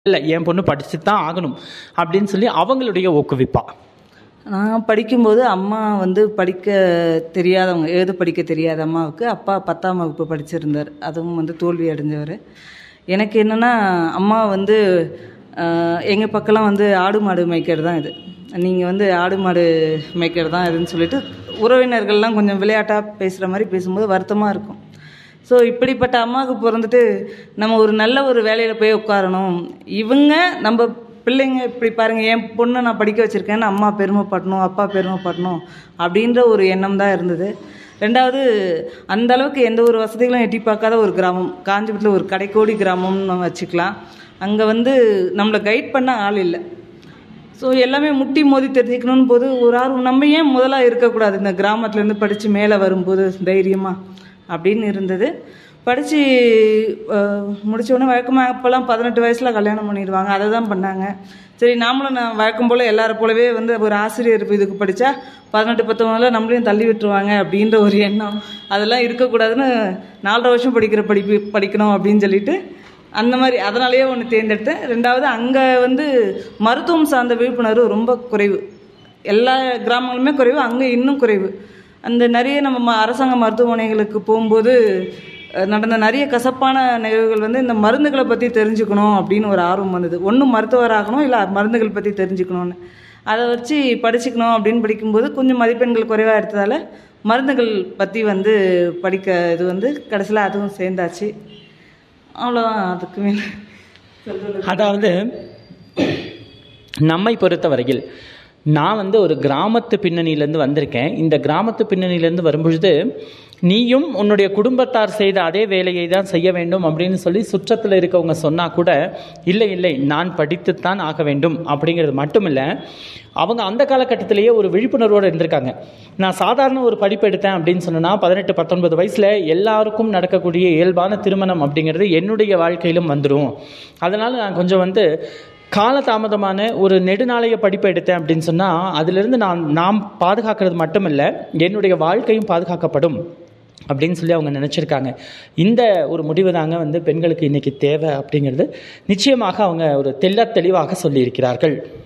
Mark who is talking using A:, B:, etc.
A: இல்லை என் பொண்ணு படிச்சு தான் ஆகணும் அப்படின்னு சொல்லி அவங்களுடைய ஊக்குவிப்பா
B: நான் படிக்கும்போது அம்மா வந்து படிக்க தெரியாதவங்க எழுத படிக்க தெரியாத அம்மாவுக்கு அப்பா பத்தாம் வகுப்பு படிச்சிருந்தார் அதுவும் வந்து தோல்வி அடைஞ்சவர் எனக்கு என்னென்னா அம்மா வந்து எங்கள் பக்கம்லாம் வந்து ஆடு மாடு மேய்க்கிறது தான் இது நீங்கள் வந்து ஆடு மாடு மேய்க்கிறது தான் இதுன்னு சொல்லிட்டு உறவினர்கள்லாம் கொஞ்சம் விளையாட்டாக பேசுகிற மாதிரி பேசும்போது வருத்தமாக இருக்கும் ஸோ இப்படிப்பட்ட அம்மாவுக்கு பிறந்துட்டு நம்ம ஒரு நல்ல ஒரு வேலையில் போய் உட்காரணும் இவங்க நம்ம பிள்ளைங்க இப்படி பாருங்கள் என் பொண்ணை நான் படிக்க வச்சுருக்கேன்னு அம்மா பெருமைப்படணும் அப்பா பெருமைப்படணும் அப்படின்ற ஒரு எண்ணம் தான் இருந்தது ரெண்டாவது அந்த அளவுக்கு எந்த ஒரு வசதிகளும் எட்டி பார்க்காத ஒரு கிராமம் காஞ்சிபுரத்தில் ஒரு கடைக்கோடி கிராமம்னு நம்ம வச்சுக்கலாம் அங்கே வந்து நம்மளை கைட் பண்ண ஆள் இல்லை ஸோ எல்லாமே முட்டி மோதி தெரிஞ்சுக்கணும்னு போது ஒரு ஆர்வம் நம்ம ஏன் முதலாக இருக்கக்கூடாது இந்த கிராமத்துலேருந்து படித்து மேலே வரும்போது தைரியமாக அப்படின்னு இருந்தது படித்து முடிச்ச உடனே வழக்கமாக அப்போல்லாம் பதினெட்டு வயசில் கல்யாணம் பண்ணிடுவாங்க அதை தான் பண்ணாங்க சரி நாமளும் நான் வழக்கம் போல் எல்லாரை போலவே வந்து ஒரு ஆசிரியர் இதுக்கு படித்தா பதினெட்டு பத்தொம்பதில் நம்மளையும் தள்ளி விட்டுருவாங்க அப்படின்ற ஒரு எண்ணம் அதெல்லாம் இருக்கக்கூடாதுன்னு நாலரை வருஷம் படிக்கிற படிப்பு படிக்கணும் அப்படின்னு சொல்லிட்டு அந்த மாதிரி அதனாலேயே ஒன்று தேர்ந்தெடுத்தேன் ரெண்டாவது அங்கே வந்து மருத்துவம் சார்ந்த விழிப்புணர்வு ரொம்ப குறைவு எல்லா கிராமங்களுமே குறைவு அங்கே இன்னும் குறைவு அந்த நிறைய நம்ம ம- அரசாங்க மருத்துவமனைகளுக்கு போகும்போது அஹ், நடந்த நிறைய கசப்பான நிகழ்வுகள் வந்து இந்த மருந்துகளை பற்றி தெரிஞ்சுக்கணும் அப்படின்னு ஒரு ஆர்வம் வந்தது ஒன்று மருத்துவராகணும் இல்லை மருந்துகள் பற்றி தெரிஞ்சுக்கணும்னு அதை வச்சு படிச்சுக்கணும் அப்படின்னு படிக்கும்போது கொஞ்சம் மதிப்பெண்கள் குறைவாக எடுத்ததால் மருந்துகள் பற்றி வந்து படிக்க இது வந்து கடைசியில் அதுவும் சேர்ந்தாச்சு அவ்வளோதான் அதுக்கு மேலே சொல்றது
A: அதாவது நம்மை பொறுத்தவரையில் நான் வந்து ஒரு கிராமத்து பின்னணியிலேருந்து வந்திருக்கேன் இந்த கிராமத்து பின்னணியிலேருந்து வரும்பொழுது நீயும் உன்னுடைய குடும்பத்தார் செய்த அதே வேலையை தான் செய்ய வேண்டும் அப்படின்னு சொல்லி சுற்றத்தில் இருக்கவங்க சொன்னால் கூட இல்லை இல்லை நான் படித்துத்தான் ஆக வேண்டும் அப்படிங்கிறது மட்டும் இல்லை அவங்க அந்த காலகட்டத்திலேயே ஒரு விழிப்புணர்வோடு இருந்திருக்காங்க நான் சாதாரண ஒரு படிப்பு எடுத்தேன் அப்படின்னு சொன்னேன்னா பதினெட்டு பத்தொன்பது வயசில் எல்லாருக்கும் நடக்கக்கூடிய இயல்பான திருமணம் அப்படிங்கிறது என்னுடைய வாழ்க்கையிலும் வந்துடும் அதனால் நான் கொஞ்சம் வந்து காலதாமதமான ஒரு நெடுநாளைய படிப்பு எடுத்தேன் அப்படின்னு சொன்னால் அதிலிருந்து நான் நாம் பாதுகாக்கிறது மட்டும் இல்லை என்னுடைய வாழ்க்கையும் பாதுகாக்கப்படும் அப்படின்னு சொல்லி அவங்க நினச்சிருக்காங்க இந்த ஒரு முடிவு தாங்க வந்து பெண்களுக்கு இன்றைக்கி தேவை அப்படிங்கிறது நிச்சயமாக அவங்க ஒரு தெள்ளத் தெளிவாக சொல்லியிருக்கிறார்கள்